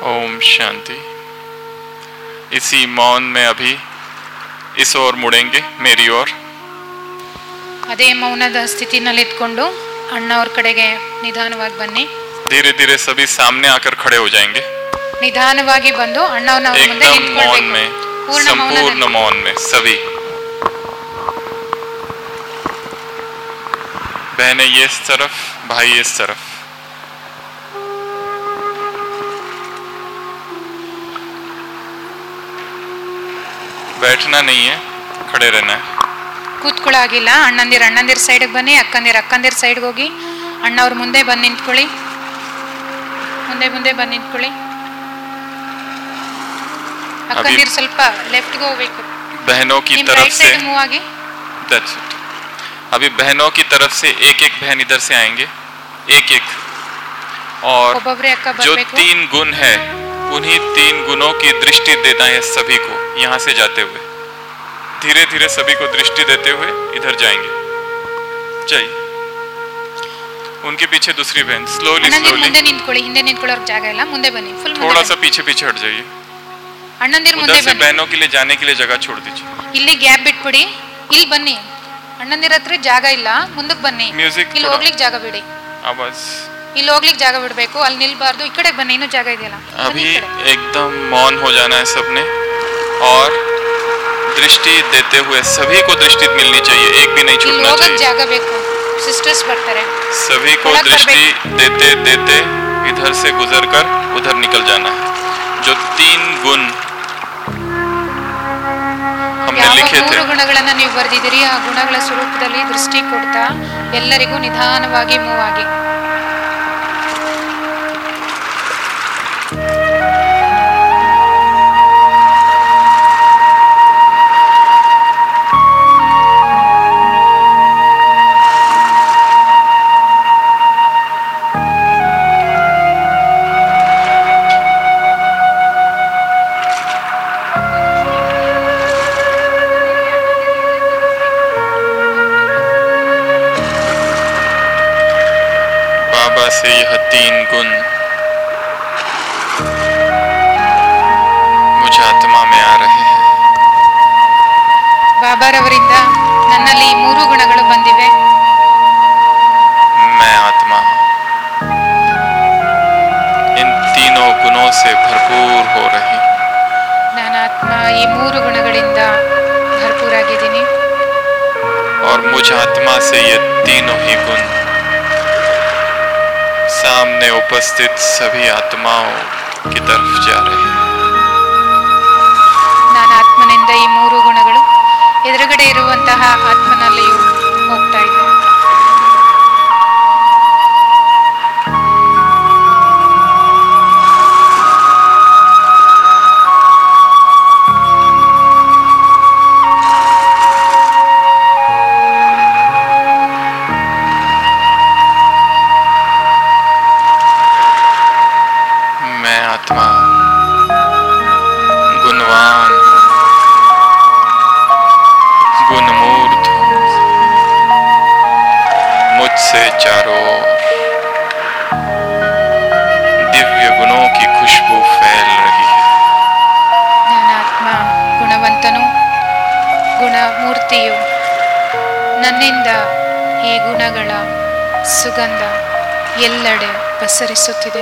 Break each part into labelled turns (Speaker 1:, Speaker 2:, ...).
Speaker 1: ओम शांति इसी मौन में अभी इस ओर मुड़ेंगे मेरी ओर
Speaker 2: ಅದೇ ಮೌನದ ಸ್ಥಿತಿನಲ್ಲಿ ಇದ್ಕೊಂಡು ಅಣ್ಣ ಅವ್ರ ಕಡೆಗೆ ನಿಧಾನವಾಗಿ ಬನ್ನಿ
Speaker 1: धीरे धीरे सभी सामने आकर खड़े हो जाएंगे
Speaker 2: ನಿಧಾನವಾಗಿ ಬಂದು ಅಣ್ಣವ್ರನ್ನ ಅವ್ರ ಮುಂದೆ
Speaker 1: एकदम मौन
Speaker 2: ನಿಂತ್ಕೊಳ್ಬೇಕು
Speaker 1: में
Speaker 2: ಪೂರ್ಣ
Speaker 1: संपूर्ण
Speaker 2: ಮೌನ
Speaker 1: मौन में सभी बहनें ये इस तरफ भाई इस तरफ बैठना नहीं है खड़े रहना है
Speaker 2: ಕೂತ್ಕೊಳ್ಳಾಗಿಲ್ಲ ಅಣ್ಣಂದಿರ ಅಣ್ಣಂದಿರ ಸೈಡ್ಗೆ ಬನ್ನಿ ಅಕ್ಕಂದಿರ ಅಕ್ಕಂದಿರ ಸೈಡ್ಗೆ ಹೋಗಿ ಅಣ್ಣ ಅವ್ರ ಮುಂದೆ ಬಂದು ನಿಂತ್ಕೊಳ್ಳಿ ಮುಂದೆ ಮುಂದೆ ಬಂದು ನಿಂತ್ಕೊಳ್ಳಿ ಅಕ್ಕಂದಿರ್ ಸ್ವಲ್ಪ ಲೆಫ್ಟ್ಗೆ ಹೋಗ್ಬೇಕು
Speaker 1: बहनों की
Speaker 2: ನಿಮ್
Speaker 1: तरफ
Speaker 2: ರೈಟ್
Speaker 1: से
Speaker 2: ಸೈಡ್ ಮೂವ್ ಆಗಿ
Speaker 1: That's it. अभी बहनों की तरफ से एक एक बहन इधर से आएंगे एक एक और
Speaker 2: ಒಬ್ಬೊಬ್ರೆ ಅಕ್ಕ
Speaker 1: जो
Speaker 2: ಬರ್ಬೇಕು
Speaker 1: तीन गुण है उन्हीं तीन गुणों की दृष्टि देना है सभी को यहाँ से जाते हुए धीरे धीरे सभी को दृष्टि देते हुए इधर जाएंगे जाइए उनके पीछे दूसरी बहन स्लोली
Speaker 2: ಅಣ್ಣಂದಿರ್
Speaker 1: स्लोली
Speaker 2: ಮುಂದೆ ನಿಂತ್ಕೊಳ್ಳಿ ಹಿಂದೆ ನಿಂತ್ಕೊಳ್ಳೋರ್ಗೆ ಜಾಗ ಇಲ್ಲ ಮುಂದೆ ಬನ್ನಿ ಫುಲ್
Speaker 1: थोड़ा सा पीछे पीछे हट जाइए
Speaker 2: ಅಣ್ಣಂದಿರ್ ಮುಂದೆ
Speaker 1: उधर से
Speaker 2: ಬನ್ನಿ
Speaker 1: बहनों के लिए जाने के लिए जगह छोड़ दीजिए
Speaker 2: ಇಲ್ಲಿ ಗ್ಯಾಪ್ ಬಿಟ್ಬಿಡಿ ಇಲ್ಲಿ ಬನ್ನಿ ಅಣ್ಣಂದಿರ ಹತ್ರ ಜಾಗ ಇಲ್ಲ ಮುಂದಕ್ಕೆ ಬನ್ನಿ
Speaker 1: Music
Speaker 2: ಇಲ್ಲಿ
Speaker 1: ಥೋಡಾ.
Speaker 2: ಹೋಗ್ಲಿಕ್ಕೆ ಜಾಗ ಬಿಡಿ
Speaker 1: आवाज
Speaker 2: ಇಲ್ಲಿ ಹೋಗ್ಲಿಕ್ಕೆ ಜಾಗ ಬಿಡಬೇಕು ಅಲ್ಲಿ ನಿಲ್ಬಾರ್ದು ಈ ಕಡೆ ಬನ್ನಿ ಇನ್ನೂ ಜಾಗ ಇದೆಯಲ್ಲ ಬನ್ನಿ
Speaker 1: अभी
Speaker 2: ಈ ಕಡೆ.
Speaker 1: एकदम मौन हो जाना है सबने और दृष्टि देते हुए सभी को दृष्टि मिलनी चाहिए एक भी नहीं
Speaker 2: ಇಲ್ಲಿ
Speaker 1: छूटना
Speaker 2: ಹೋಗಕ್
Speaker 1: चाहिए
Speaker 2: ಜಾಗ ಬೇಕು ಸಿಸ್ಟರ್ಸ್ ಬರ್ತಾರೆ
Speaker 1: सभी को
Speaker 2: थोड़ा कर
Speaker 1: दृष्टि देते देते इधर से गुजर कर उधर निकल जाना है जो तीन गुण हमने
Speaker 2: ಯಾವ
Speaker 1: लिखे थे
Speaker 2: ಮೂರು ಗುಣಗಳನ್ನ ನೀವು ಬರ್ದಿದ್ದೀರಿ ಆ ಗುಣಗಳ ಸ್ವರೂಪದಲ್ಲಿ ದೃಷ್ಟಿ ಕೊಡ್ತಾ ಎಲ್ಲರಿಗೂ ನಿಧಾನವಾಗಿ ಮೂವ್ ಆಗಿ
Speaker 1: बाबा से यह तीन गुण मुझ आत्मा में आ रहे हैं
Speaker 2: ಬಾಬಾರವರಿಂದ ನನ್ನಲ್ಲಿ ಈ ಮೂರು ಗುಣಗಳು ಬಂದಿವೆ
Speaker 1: मैं आत्मा इन तीनों गुणों से भरपूर हो रही
Speaker 2: ನಾನು ಆತ್ಮ ಈ ಮೂರು ಗುಣಗಳಿಂದ ಭರ್ಪೂರಾಗಿದ್ದೀನಿ
Speaker 1: और मुझ आत्मा से ये तीनों ही गुण सामने उपस्थित सभी आत्माओं की तरफ जा रहे हैं
Speaker 2: ನಾನು ಆತ್ಮನಿಂದ ಈ ಮೂರು ಗುಣಗಳು ಎದುರುಗಡೆ ಇರುವಂತಹ ಆತ್ಮನಲ್ಲಿಯೂ ಹೋಗ್ತಾ ಇದೆ
Speaker 1: मैं आत्मा गुणवान हूँ गुणमूर्त हूँ मुझसे चारों ओर दिव्य गुणों की खुशबू फैल रही है
Speaker 2: ನನ್ನ ಆತ್ಮ ಗುಣವಂತನು ಗುಣಮೂರ್ತಿಯು ನನ್ನಿಂದ ಈ ಗುಣಗಳ ಸುಗಂಧ ಎಲ್ಲೆಡೆ ಪಸರಿಸುತ್ತಿದೆ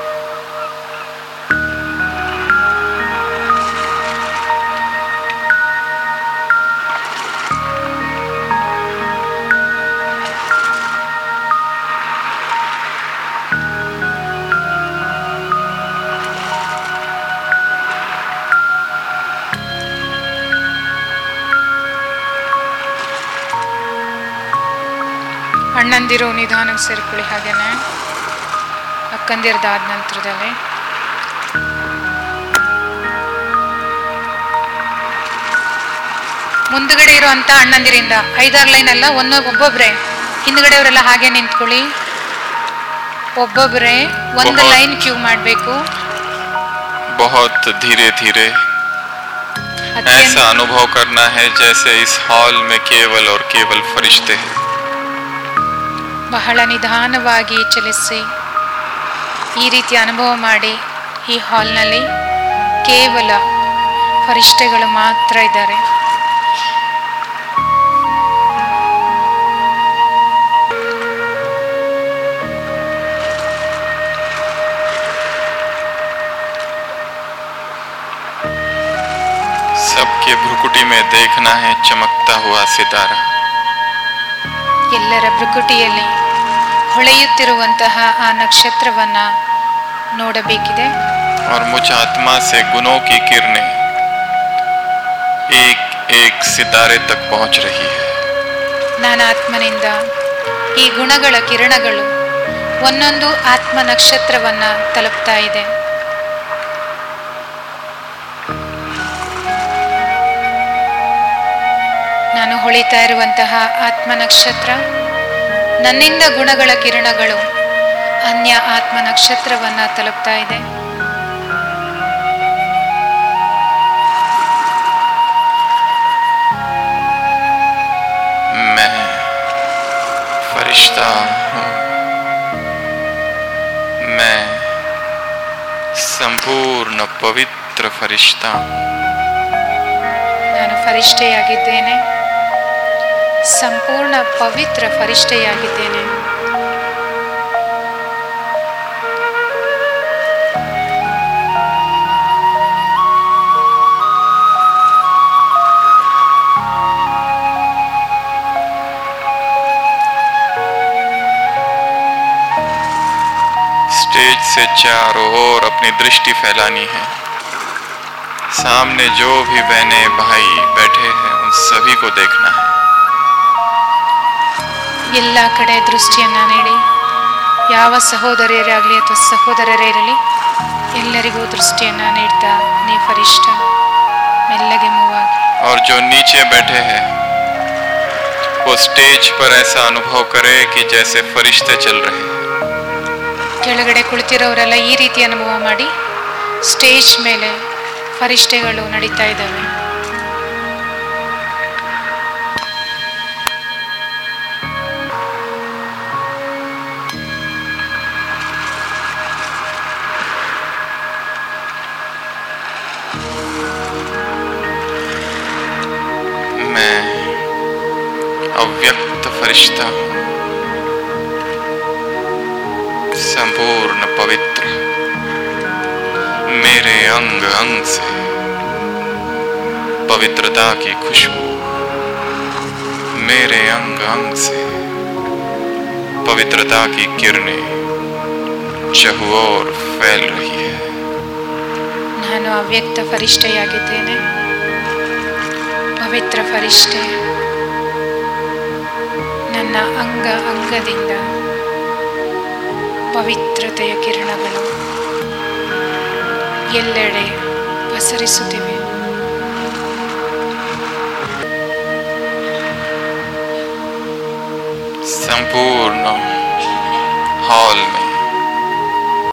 Speaker 2: ಅಣ್ಣಂದಿರು ನಿಧಾನಕ್ಕೆ ಸೇರ್ಕೊಳ್ಳಿ ಹಾಗೇನೆ ಅಕ್ಕಂದಿರ್ದಾದ ನಂತರದಲ್ಲಿ ಮುಂದ್ಗಡೆ ಇರುವಂತ ಅಣ್ಣಂದಿರಿಂದ ಐದಾರು ಲೈನ್ ಅಲ್ಲ ಒಂದೊ ಒಬ್ಬೊಬ್ರೆ ಹಿಂದ್ಗಡೆಯವರೆಲ್ಲ ಹಾಗೆ ನಿಂತ್ಕೊಳ್ಳಿ ಒಬ್ಬೊಬ್ರೆ ಒಂದು
Speaker 1: ಒಬ್ಬ-
Speaker 2: ಲೈನ್ ಕ್ಯೂ ಮಾಡಬೇಕು
Speaker 1: बहुत धीरे धीरे
Speaker 2: ಅತ್ಯಂತ
Speaker 1: ऐसा अनुभव करना है जैसे इस हॉल में केवल और केवल फरिश्ते हैं
Speaker 2: ಬಹಳ ನಿಧಾನವಾಗಿ ಚಲಿಸಿ ಈ ರೀತಿ ಅನುಭವ ಮಾಡಿ ಈ ಹಾಲ್ನಲ್ಲಿ ಕೇವಲ ಫರಿಷ್ಠೆಗಳು ಮಾತ್ರ ಇದ್ದಾರೆ
Speaker 1: सबके भ्रुकुटी में देखना है चमकता हुआ सितारा
Speaker 2: ಎಲ್ಲರ ಭೃಕುಟಿಯಲ್ಲಿ ಹೊಳೆಯುತ್ತಿರುವಂತಹ ಆ ನಕ್ಷತ್ರವನ್ನ ನೋಡಬೇಕಿದೆ
Speaker 1: और मुझ आत्मा से गुणों की किरणें एक एक सितारे तक पहुंच रही है
Speaker 2: ನನ್ನ ಆತ್ಮನಿಂದ ಈ ಗುಣಗಳ ಕಿರಣಗಳು ಒಂದೊಂದು ಆತ್ಮ ನಕ್ಷತ್ರವನ್ನ ತಲುಪ್ತಾ ಇದೆ ನಾನು ಹೊಳಿತಾ ಇರುವಂತಹ ಆತ್ಮ ನಕ್ಷತ್ರ ನನ್ನಿಂದ ಗುಣಗಳ ಕಿರಣಗಳು ಅನ್ಯ ಆತ್ಮ ನಕ್ಷತ್ರವನ್ನ ತಲುಪ್ತಾ ಇದೆ
Speaker 1: मैं फरिश्ता हूँ मैं संपूर्ण पवित्र फरिश्ता हूँ
Speaker 2: ನಾನು ಫರಿಷ್ಠೆಯಾಗಿದ್ದೇನೆ ಸಂಪೂರ್ಣ ಪವಿತ್ರ ಫರಿಷ್ಠೆಯಾಗಿದ್ದೇನೆ
Speaker 1: स्टेज से चारों ओर अपनी दृष्टि फैलानी है सामने जो भी बहने भाई बैठे हैं उन सभी को देखना है
Speaker 2: ಎಲ್ಲ ಕಡೆ ದೃಷ್ಟಿಯನ್ನ ನೀಡಿ ಯಾವ ಸಹೋದರಿಯರಾಗಲಿ ಅಥವಾ ಸಹೋದರರೇ ಇರಲಿ ಎಲ್ಲರಿಗೂ ದೃಷ್ಟಿಯನ್ನ ನೀಡ್ತಾ ನೀ ಫರಿಷ್ಠ ಮೆಲ್ಲಗೆ ಮೂವ್ ಆಗಿ
Speaker 1: और जो नीचे बैठे हैं वो स्टेज पर ऐसा अनुभव करे कि जैसे फरिश्ते चल रहे हैं
Speaker 2: ಕೆಳಗಡೆ ಕುಳಿತಿರೋರೆಲ್ಲ ಈ ರೀತಿ ಅನುಭವ ಮಾಡಿ ಸ್ಟೇಜ್ ಮೇಲೆ ಫರಿಷ್ಠೆಗಳು ನಡೀತಾ ಇದ್ದಾವೆ
Speaker 1: मैं अव्यक्त फरिश्ता हूँ संपूर्ण पवित्र मेरे अंग अंग से पवित्रता की खुशबू मेरे अंग अंग से पवित्रता की किरणें चहु ओर फैल रही है
Speaker 2: ನಾನು ಅವ್ಯಕ್ತ ಫರಿಷ್ಠೆಯಾಗಿದ್ದೇನೆ ಪವಿತ್ರ ಫರಿಷ್ಠೆ ನನ್ನ ಅಂಗ ಅಂಗದಿಂದ ಪವಿತ್ರತೆಯ ಕಿರಣಗಳು ಎಲ್ಲೆಡೆ ಪಸರಿಸುತ್ತಿವೆ
Speaker 1: संपूर्ण हॉल में